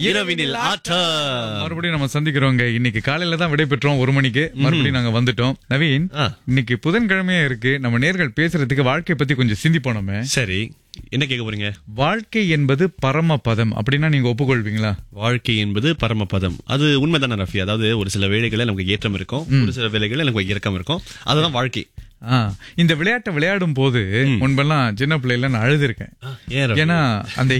இரவினில் ஆட்டம் மறுபடியும் நம்ம சந்திக்கிறோங்க இன்னைக்கு காலையில தான் விடை பெற்றோம் ஒரு மணிக்கு மறுபடியும் நாங்க வந்துட்டோம் நவீன் ஆ. இன்னைக்கு புதன்கிழமையா இருக்கு நம்ம நேர்கள் பேசுறதுக்கு வாழ்க்கை பத்தி கொஞ்சம் சிந்திப்போம் நம்ம சரி என்ன கேட்க போறீங்க வாழ்க்கை என்பது பரமபதம் அப்படின்னா நீங்க ஒப்புக்கொள்வீங்களா வாழ்க்கை என்பது பரமபதம் அது உண்மைதானே ரஃபி அதாவது ஒரு சில வேளைகளில் நமக்கு ஏற்றம் இருக்கும் ஒரு சில வேளைகளில் நமக்கு இறக்கம் இருக்கும் அதுதான் வாழ்க்கை ஆ, இந்த விளையாட்டை விளையாடும் போது முன்பெல்லாம் சின்ன பிள்ளைல நான் அழுதுருக்கேன் ஏன் ரஃபி? ஏன்னா அந்த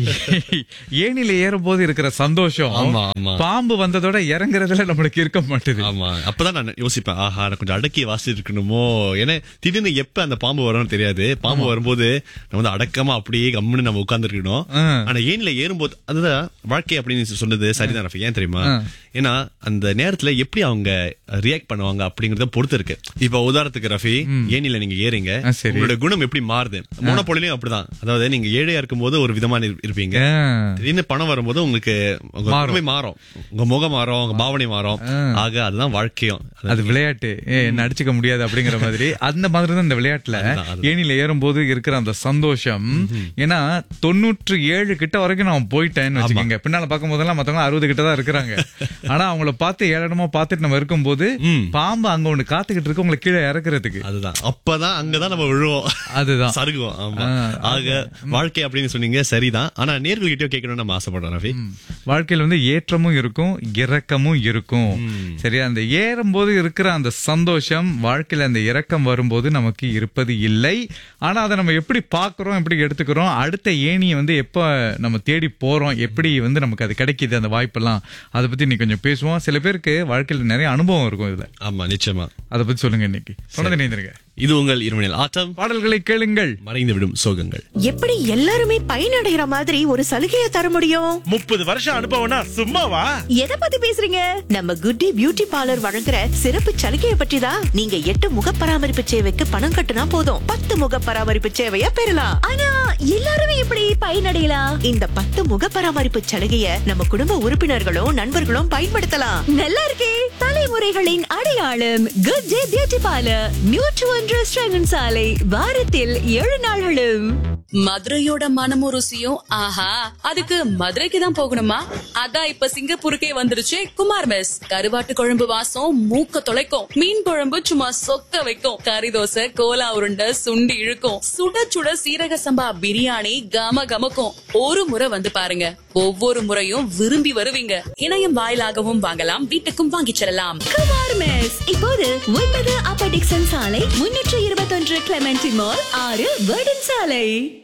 ஏணில ஏறும் போது இருக்கிற சந்தோஷம் ஆமா, ஆமா. பாம்பு வந்ததோட இறங்குறதுல நம்மளுக்கு இருக்க மாட்டுது ஆமா அப்பதான் நான் யோசிப்பேன் ஆஹா நான் கொஞ்சம் அடக்கி வாசிட்டு இருக்கணுமோ ஏன்னா திடீர்னு எப்ப அந்த பாம்பு வரும்னு தெரியாது பாம்பு வரும்போது நம்ம வந்து அடக்கமா அப்படியே கம்முன்னு நம்ம உட்கார்ந்து இருக்கணும் ஆ. ஆனா ஏன்ல ஏறும்போது அதுதான் வாழ்க்கை அப்படின்னு சொன்னது சரிதான் ரஃபி ஏன் தெரியுமா ஏன்னா அந்த நேரத்துல எப்படி அவங்க ரியாக்ட் பண்ணுவாங்க அப்படிங்கறத பொறுத்து இருக்கு இப்ப உதாரணத்துக்கு ரஃபி ஏனில நீங்க ஏறீங்க ஆ, சரி. உங்களோட குணம் எப்படி மாறுது மோனப்பொழிலையும் அப்படிதான் அதாவது நீங்க ஏழையா இருக்கும்போது ஒரு விதமான இரு- இருப்பீங்க ஆ. திடீர்னு பணம் வரும்போது உங்களுக்கு உங்க குணமே மாறும் உங்க முகம் மாறும் உங்க பாவனை மாறும் ஆக அதுதான் வாழ்க்கையும் அது விளையாட்டு ஏ, என்ன அடிச்சுக்க முடியாது அப்படிங்கிற மாதிரி அந்த மாதிரி தான் இந்த விளையாட்டுல ஏணில ஏறும்போது இருக்கிற அந்த சந்தோஷம் ஏன்னா தொண்ணூற்று ஏழு கிட்ட வரைக்கும் நான் போயிட்டேன்னு வச்சுக்கோங்க பின்னால பார்க்கும் போதெல்லாம் மத்தவங்க அறுபது கிட்ட தான் இருக்கிறாங்க ஆனா அவங்கள பார்த்து ஏழனமா பார்த்துட்டு நம்ம இருக்கும்போது பாம்பு அங்க ஒண்ணு காத்துக்கிட்டு இருக்கு உங்களை கீழே இறக்குறதுக்கு அதுதான் அப்பதான் அங்கதான் நம்ம விழுவோம் அதுதான் சருகுவோம் ஆமா ஆக வாழ்க்கை அப்படின்னு சொன்னீங்க சரிதான் ஆனா நேர்கள்கிட்டயோ கேட்கணும்னு நம்ம ஆசைப்படுறோம் ரவி வாழ்க்கையில வந்து ஏற்றமும் இருக்கும் இறக்கமும் இருக்கும் சரியா அந்த ஏறும்போது இருக்கிற அந்த சந்தோஷம் வாழ்க்கையில அந்த இறக்கம் வரும்போது நமக்கு இருப்பது இல்லை ஆனா அதை நம்ம எப்படி பாக்குறோம் எப்படி எடுத்துக்கிறோம் அடுத்த ஏணியை வந்து எப்ப நம்ம தேடி போறோம் எப்படி வந்து நமக்கு அது கிடைக்குது அந்த வாய்ப்பெல்லாம் அதை பத்தி நீ கொஞ்சம் பேசுவோம் சில பேருக்கு வாழ்க்கையில நிறைய அனுபவம் இருக்கும் இதுல ஆமா நிச்சயமா அதை பத்தி சொல்லுங்க இன்னைக்கு தொடர்ந்து நீந்திருங்க இது உங்கள் இருமணில் ஆட்டம் பாடல்களை கேளுங்கள் மறைந்து விடும் சோகங்கள் எப்படி எல்லாருமே பயனடைகிற மாதிரி ஒரு சலுகையை தர முடியும் முப்பது வருஷம் அனுபவம்னா சும்மாவா எதை பத்தி பேசுறீங்க நம்ம குட்டி பியூட்டி பார்லர் வழங்குற சிறப்பு சலுகையை பற்றி தான் நீங்க எட்டு முக பராமரிப்பு சேவைக்கு பணம் கட்டுனா போதும் பத்து முக பராமரிப்பு சேவைய பெறலாம் ஆனா எல்லாருமே எப்படி பயனடையலாம் இந்த பத்து முக பராமரிப்பு சலுகைய நம்ம குடும்ப உறுப்பினர்களும் நண்பர்களும் பயன்படுத்தலாம் நல்லா இருக்கே தலைமுறைகளின் அடையாளம் குட் டே பியூட்டி பார்லர் நியூட்ரு ஒன்று சாலை வாரத்தில் ஏழு நாள்களும் மதுரையோட மனமும் ருசியும் ஆஹா அதுக்கு மதுரைக்கு தான் போகணுமா அதான் இப்ப சிங்கப்பூருக்கே வந்துருச்சு குமார் மெஸ் கருவாட்டு குழம்பு வாசம் மூக்க தொலைக்கும் மீன் குழம்பு சும்மா சொக்க வைக்கும் கறி தோசை கோலா உருண்டை சுண்டி இழுக்கும் சுட சுட சீரக சம்பா பிரியாணி கம கமக்கும் ஒரு முறை வந்து பாருங்க ஒவ்வொரு முறையும் விரும்பி வருவீங்க இணையம் வாயிலாகவும் வாங்கலாம் வீட்டுக்கும் வாங்கிச் செல்லலாம் குமார் மெஸ் இப்போது ஒன்பது அப்ப டிக்சன் சாலை முன்னூற்று இருபத்தொன்று கிளமெண்டி மால் ஆறு வேர்டன் சாலை